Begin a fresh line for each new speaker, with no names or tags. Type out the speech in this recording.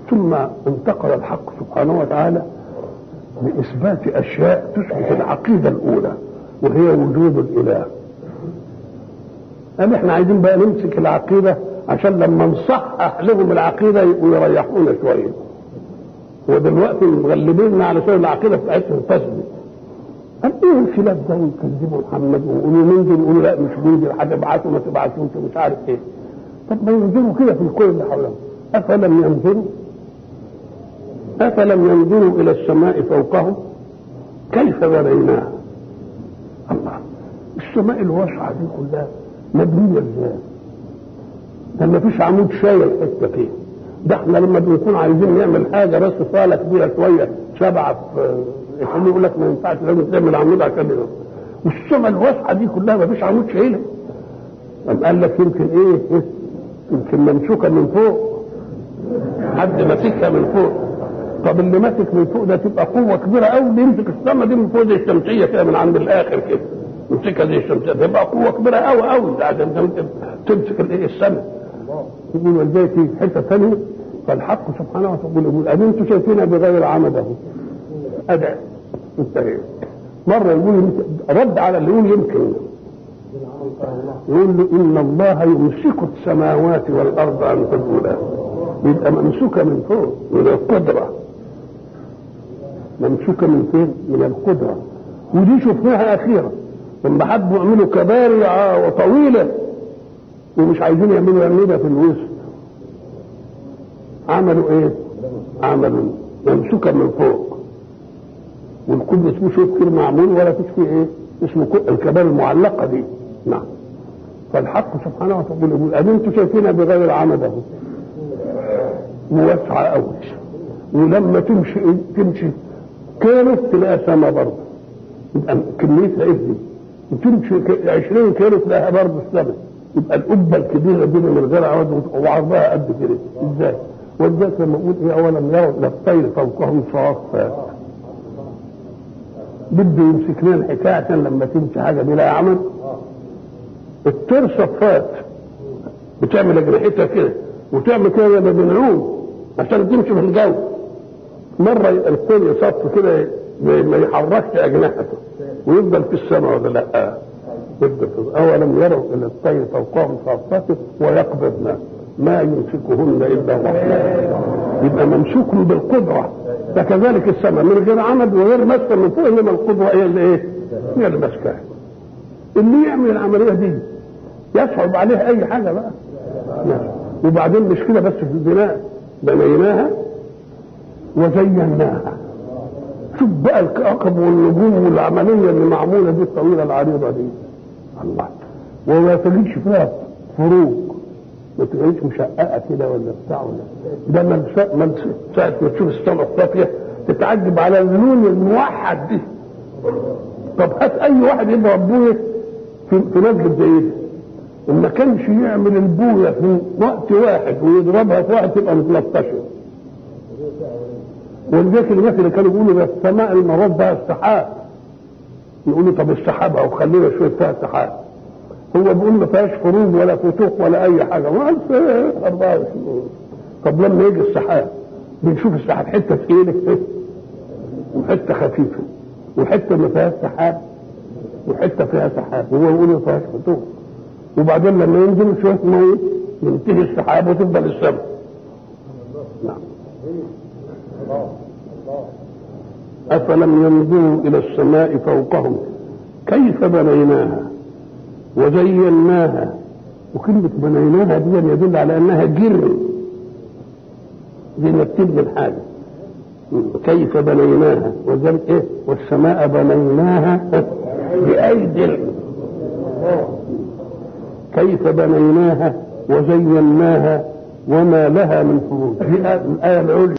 ثم انتقل الحق سبحانه وتعالى لإثبات أشياء تثبت العقيدة الأولى وهي وجود الإله قال احنا عايزين بقى نمسك العقيدة عشان لما نصحح لهم العقيدة يبقوا يريحونا شوية ودلوقتي مغلبيننا علشان العقيدة بتاعتهم تثبت قال ايه الخلاف ده ويكذبوا محمد ويقولوا مين دول يقولوا لا مش مين دول هتبعتوا ما تبعتوش ومش عارف ايه طب ما ينظروا كده في الكون اللي حولهم افلم ينظروا افلم ينظروا الى السماء فوقهم كيف بنيناها الله السماء الواسعه دي كلها مبنيه ازاي ده ما فيش عمود شايل حته فيه ده احنا لما بنكون عايزين نعمل حاجه بس صاله كبيره شويه سبعه في يخليه يقول لك ما ينفعش لازم تعمل عمود عشان والسماء الواسعه دي كلها ما فيش عمود شايلها طب قال لك يمكن ايه يمكن ممسوكه من فوق حد ماسكها من فوق طب اللي ماسك من فوق ده تبقى قوه كبيره قوي بيمسك السماء دي من فوق زي الشمسيه كده من عند الاخر كده يمسكها زي الشمسيه تبقى قوه كبيره قوي قوي ده عشان تمسك الايه السماء يقول ولذلك في حته ثانيه فالحق سبحانه وتعالى يقول أن أنتم شايفينها بغير عمد أهو أدعى انتهي مرة يقول رد على اللي يقول يمكن يقول له إن الله يمسك السماوات والأرض أن تزولا يبقى ممسوكة من فوق من القدرة ممسوكة من فين؟ من القدرة ودي شفناها أخيرا لما حبوا يعملوا كباري وطويلة ومش عايزين يعملوا يعملها في الوسط عملوا ايه؟ عملوا ممسوكة من فوق والكل اسمه شوف كده معمول ولا فيش فيه ايه؟ اسمه الكبار المعلقة دي نعم فالحق سبحانه وتعالى يقول أن انتم شايفينها بغير عمد اهو وواسعة قوي ولما تمشي تمشي كيلو تلاقيها سما برضه يبقى كميتها ايه دي؟ وتمشي 20 كيلو تلاقيها برضه السما يبقى القبه الكبيره دي من غير عوض وعرضها قد كده ازاي؟ ولذلك لما اقول ايه اولم يروا الى الطير فوقهم صافات بده يمسك لنا الحكايه عشان لما تمشي حاجه بلا عمل الطير صفات بتعمل اجنحتها كده وتعمل كده لما بنعوم عشان تمشي في الجو مره الطير يصف كده ما يحركش اجنحته ويفضل في السماء ولا لا أولم يروا إلى الطير فوقهم صافات ويقبضن ما يمسكهن إلا الرحمن يبقى ممسوك بالقدرة فكذلك السماء من غير عمد وغير مسكة من فوق إنما القدرة هي اللي إيه؟ هي اللي ماسكاها اللي يعمل العملية دي يصعب عليه أي حاجة بقى وبعدين مش كده بس في البناء بنيناها وزيناها شوف بقى الكواكب والنجوم والعملية اللي معمولة دي الطويلة العريضة دي الله وما تجيش فيها فروق ما تلاقيش مشققه كده ولا بتاع ولا ده من من ساعه ما تشوف السماء الصافيه تتعجب على اللون الموحد دي طب هات اي واحد يضرب بويه في, في مسجد زي ده وما كانش يعمل البويه في وقت واحد ويضربها في واحد تبقى متلطشه ولذلك الناس اللي كانوا بيقولوا ده السماء المرات بقى السحاب يقولوا طب السحاب او خلينا شويه فيها سحاب هو بيقول ما فيهاش فروض ولا فتوق ولا اي حاجه ما 24 طب لما يجي السحاب بنشوف السحاب حته ثقيله وحته خفيفه وحته ما فيهاش سحاب وحته فيها سحاب هو يقول ما فيهاش فتوق وبعدين لما ينزل شويه ميه ينتهي السحاب وتفضل السماء نعم أفلم ينظروا إلى السماء فوقهم كيف بنيناها وزيناها وكلمة بنيناها دي يدل على أنها جر زي ما بتبني الحاجة كيف بنيناها وذلك إيه والسماء بنيناها بأيد كيف بنيناها وزيناها وما لها من فروج دي الآية العليا